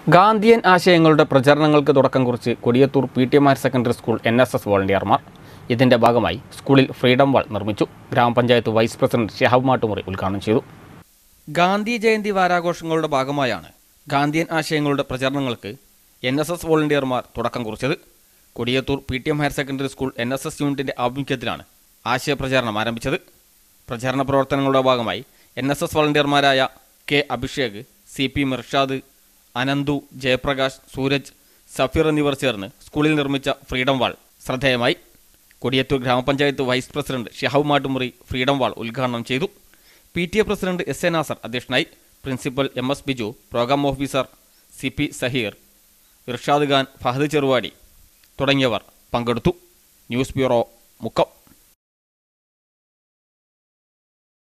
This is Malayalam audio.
ഗാന്ധിയൻ ആശയങ്ങളുടെ പ്രചരണങ്ങൾക്ക് തുടക്കം കുറിച്ച് Kodiyathur P T M higher secondary school N S S വോളണ്ടിയർമാർ ഇതിന്റെ ഭാഗമായി സ്കൂളിൽ ഫ്രീഡം വാൾ നിർമ്മിച്ചു ഗ്രാമപഞ്ചായത്ത് വൈസ് പ്രസിഡന്റ് ഷഹാബ് മാട്ടുമുറി ഉദ്ഘാടനം ചെയ്തു ഗാന്ധി ജയന്തി വാരാഘോഷങ്ങളുടെ ഭാഗമായാണ് ഗാന്ധിയൻ ആശയങ്ങളുടെ പ്രചരണങ്ങൾക്ക് എൻ എസ് എസ് വോളണ്ടിയർമാർ തുടക്കം കുറിച്ചത് Kodiyathur P T M higher secondary school N S S യൂണിറ്റിന്റെ ആഭിമുഖ്യത്തിലാണ് ആശയപ്രചാരണം ആരംഭിച്ചത് പ്രചാരണ പ്രവർത്തനങ്ങളുടെ ഭാഗമായി എൻ എസ് എസ് വളണ്ടിയർമാരായ K Abhishek C P Mirshad Ananthu Jayaprakash Sooraj Safeer എന്നിവർ ചേർന്ന് സ്കൂളിൽ നിർമ്മിച്ച ഫ്രീഡം വാൾ ശ്രദ്ധേയമായി കൊടിയത്തൂർ ഗ്രാമപഞ്ചായത്ത് vice president Shahab Mattumuri freedom wall ഉദ്ഘാടനം ചെയ്തു P T A president S A Nasar അധ്യക്ഷനായി principal M S Biju programme officer C P Saheer Irshad Khan Fahad Cheruvadi തുടങ്ങിയവർ പങ്കെടുത്തു ന്യൂസ് ബ്യൂറോ മുക്കം